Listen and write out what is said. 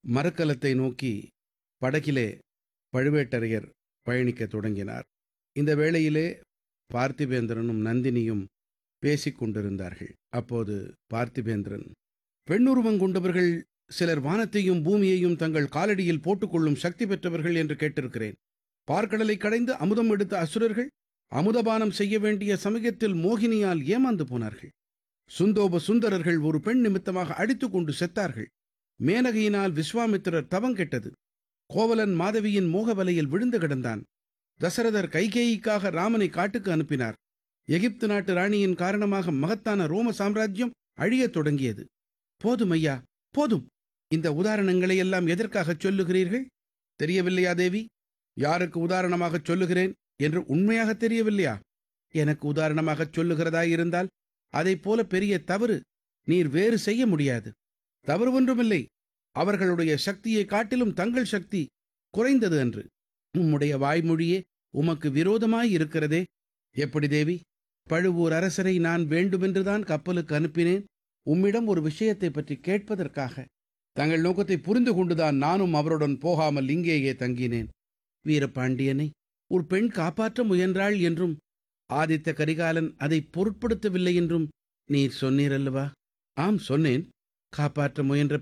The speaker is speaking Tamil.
மரக்கலத்தை நோக்கி படகிலே பழுவேட்டரையர் பயணிக்கத் தொடங்கினார் இந்த வேளையிலே பார்த்திபேந்திரனும் நந்தினியும் பேசிக் கொண்டிருந்தார்கள் அப்போது பார்த்திபேந்திரன் பெண்ணுருவங் கொண்டவர்கள் சிலர் வானத்தையும் பூமியையும் தங்கள் காலடியில் போட்டுக்கொள்ளும் சக்தி பெற்றவர்கள் என்று கேட்டிருக்கிறேன் பார்க்கடலை கடைந்து அமுதம் எடுத்த அசுரர்கள் அமுதபானம் செய்ய வேண்டிய சமயத்தில் மோகினியால் ஏமாந்து போனார்கள் சுந்தோப சுந்தரர்கள் ஒரு பெண் நிமித்தமாக அடித்துக் கொண்டு செத்தார்கள் மேனகையினால் விஸ்வாமித்திரர் தவம் கெட்டது கோவலன் மாதவியின் மோகவலையில் விழுந்து கிடந்தான் தசரதர் கைகேயிக்காக ராமனை காட்டுக்கு அனுப்பினார் எகிப்து நாட்டு ராணியின் காரணமாக மகத்தான ரோம சாம்ராஜ்யம் அழியத் தொடங்கியது போதும் ஐயா போதும் இந்த உதாரணங்களை எல்லாம் எதற்காகச் சொல்லுகிறீர்கள் தெரியவில்லையா தேவி யாருக்கு உதாரணமாகச் சொல்லுகிறேன் என்று உண்மையாக தெரியவில்லையா எனக்கு உதாரணமாகச் சொல்லுகிறதாயிருந்தால் அதைப் போல பெரிய தவறு நீர் வேறு செய்ய முடியாது தவறு ஒன்றுமில்லை அவர்களுடைய சக்தியை காட்டிலும் தங்கள் சக்தி குறைந்தது என்று உம்முடைய வாய்மொழியே உமக்கு விரோதமாய் இருக்கிறதே எப்படி தேவி பழுவூர் அரசரை நான் வேண்டுமென்றுதான் கப்பலுக்கு அனுப்பினேன் உம்மிடம் ஒரு விஷயத்தை பற்றி கேட்பதற்காக தங்கள் நோக்கத்தை புரிந்து கொண்டுதான் நானும் அவருடன் போகாமல் இங்கேயே தங்கினேன் வீரபாண்டியனை ஒரு பெண் காப்பாற்ற முயன்றாள் என்றும் ஆதித்த கரிகாலன் அதை பொருட்படுத்தவில்லை என்றும் நீர் சொன்னீரல்லவா ஆம் சொன்னேன் காப்பாற்ற முயன்ற